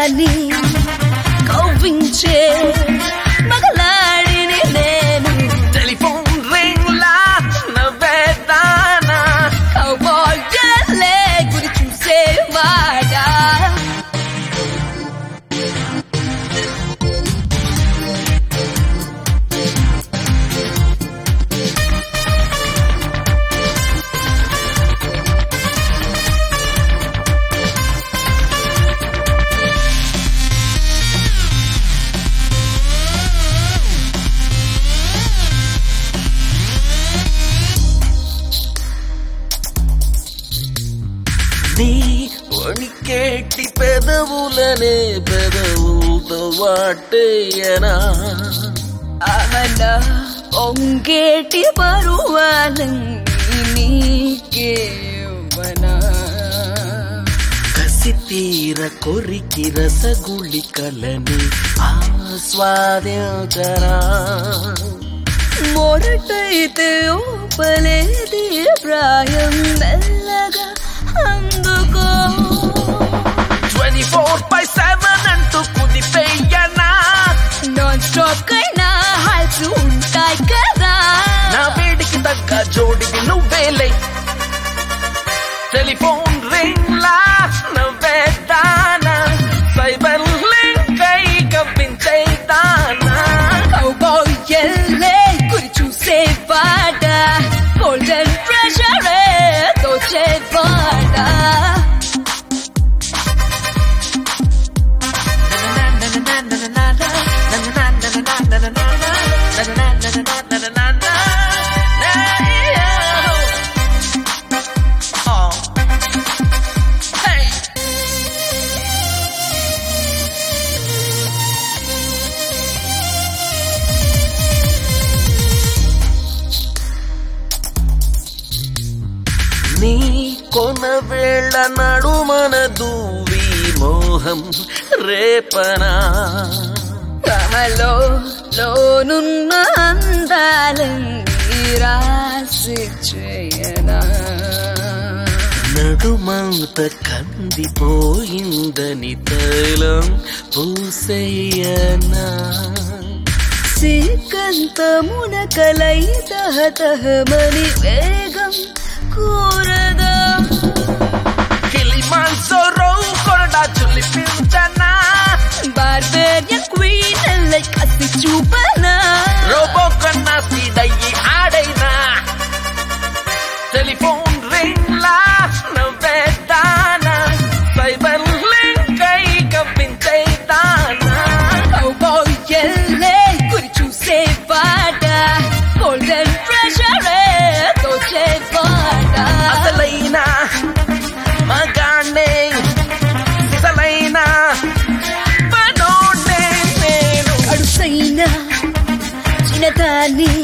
చిన్నదాన్ని కవ్వించే మగలాడిని నేను టెలిఫోన్ రింగ్ లా నవ్వేదానా కౌబాయ్ గల్లే గురి చూసేవాడా నీ వణికేటి పెదవులనే పెదవులతో వాటేయనా అలా పొంగేటి పరువాలన్నీ నీకేవనా కసి తీర కొరికి రసగుళికలని ఆస్వాదించరా మొరటైతే ఓపలేది ప్రాయం మెల్లగా అందుకో ట్వంటీ ఫోర్ బై సెవెన్ అంటూ కుదిపేయనా నాన్ స్టాప్ కైనా హాల్స్ ఉంటాయి కదా నా వేడికి తగ్గ జోడికి నువ్వేలే టెలిఫోన్ రింగ్ లా నవ్వేదానా సైబర్ లింక్ అయి కవ్వించేదానా కౌబాయ్ ఎల్లే గురి చూసేవాడా గోల్డెన్ ట్రెజరే దోచేవాడా నీ కొన వేళ నడుమన దూవి మోహం రేపనా కమలో లోనున్న అందాలన్నీ రాసి చేయనా నడుమంత కందిపోయిందని తైలం పూసయ్యనా సికంత మునకలై తహతహమని వేగం కూరదా కిలిమాన్సోరో కొరడా చులిపించనా బార్బేరియన్ క్వీన్ అల్లై కత్తి చూపనా రోబో కన్నా స్పీడ్ అయ్యి ఆడైనా టెలిఫోన్ రింగ్ లా నవ్వేదానా సైబర్ లింక్ అయి కవ్వించేదానా కౌబాయ్ ఎల్లే గురి చూసేవాడా గోల్డెన్ ట్రెజరే దోచేవాడా అసలైన మగాణ్ణే అసలైన మనోడ్నే నేను అడుసైన చిన్నదాన్ని